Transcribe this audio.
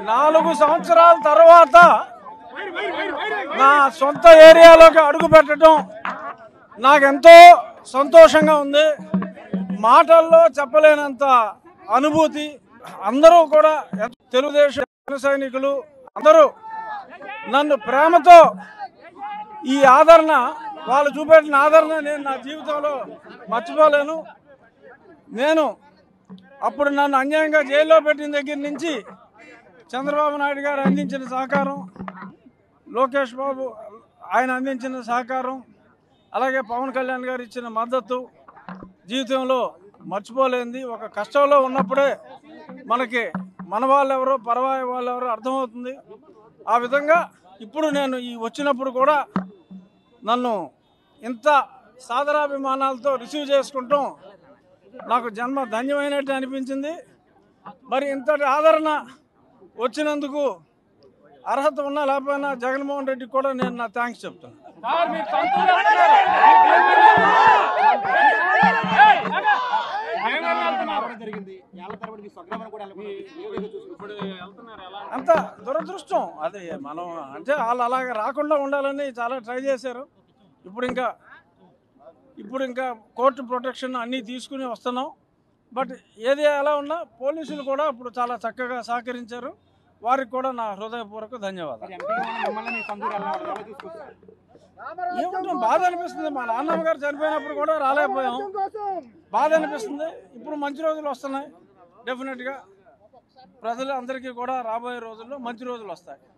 నాలుగు సంవత్సరాల తర్వాత నా సొంత ఏరియాలోకి అడుగు పెట్టడం నాకెంతో సంతోషంగా ఉంది మాటల్లో చెప్పలేనంత అనుభూతి అందరూ కూడా తెలుగుదేశం జన సైనికులు అందరూ నన్ను ప్రేమతో ఈ ఆదరణ వాళ్ళు చూపెట్టిన ఆదరణ నేను నా జీవితంలో మర్చిపోలేను నేను అప్పుడు నన్ను అన్యాయంగా జైల్లో పెట్టిన దగ్గర నుంచి చంద్రబాబు నాయుడు గారు అందించిన సహకారం లోకేష్ బాబు ఆయన అందించిన సహకారం అలాగే పవన్ కళ్యాణ్ గారు ఇచ్చిన మద్దతు జీవితంలో మర్చిపోలేంది ఒక కష్టంలో ఉన్నప్పుడే మనకి మన వాళ్ళెవరో పరవాయి వాళ్ళెవరో అర్థమవుతుంది ఆ విధంగా ఇప్పుడు నేను ఈ వచ్చినప్పుడు కూడా నన్ను ఇంత సాదరాభిమానాలతో రిసీవ్ చేసుకుంటాం నాకు జన్మ ధన్యమైనట్టు అనిపించింది మరి ఇంతటి ఆదరణ వచ్చినందుకు అర్హత ఉన్నా లేకపోయినా జగన్మోహన్ రెడ్డికి కూడా నేను నా థ్యాంక్స్ చెప్తాను రావడం జరిగింది ఏళ్ల తరబడి మీ స్వగ్రామం కూడా వెళ్ళకుండా అంత దురదృష్టం అదే మనం అంటే వాళ్ళు అలాగ రాకుండా ఉండాలని చాలా ట్రై చేశారు ఇప్పుడు ఇంకా ఇప్పుడు ఇంకా కోర్టు ప్రొటెక్షన్ అన్నీ తీసుకుని వస్తున్నాం బట్ ఏది ఎలా ఉన్నా పోలీసులు కూడా ఇప్పుడు చాలా చక్కగా సహకరించారు వారికి కూడా నా హృదయపూర్వక ధన్యవాదాలు ఎంపీగా ఉన్న మిమ్మల్ని మీ సొంతూరు వెళ్ళినప్పుడు ఎలా చూసుకుంటారు ఏముంటుంది బాధ అనిపిస్తుంది మా నాన్నమ్మ గారు చనిపోయినప్పుడు కూడా రాలేకపోయాం బాధ అనిపిస్తుంది ఇప్పుడు మంచి రోజులు వస్తున్నాయి డెఫినెట్గా ప్రజలు అందరికీ కూడా రాబోయే రోజుల్లో మంచి రోజులు వస్తాయి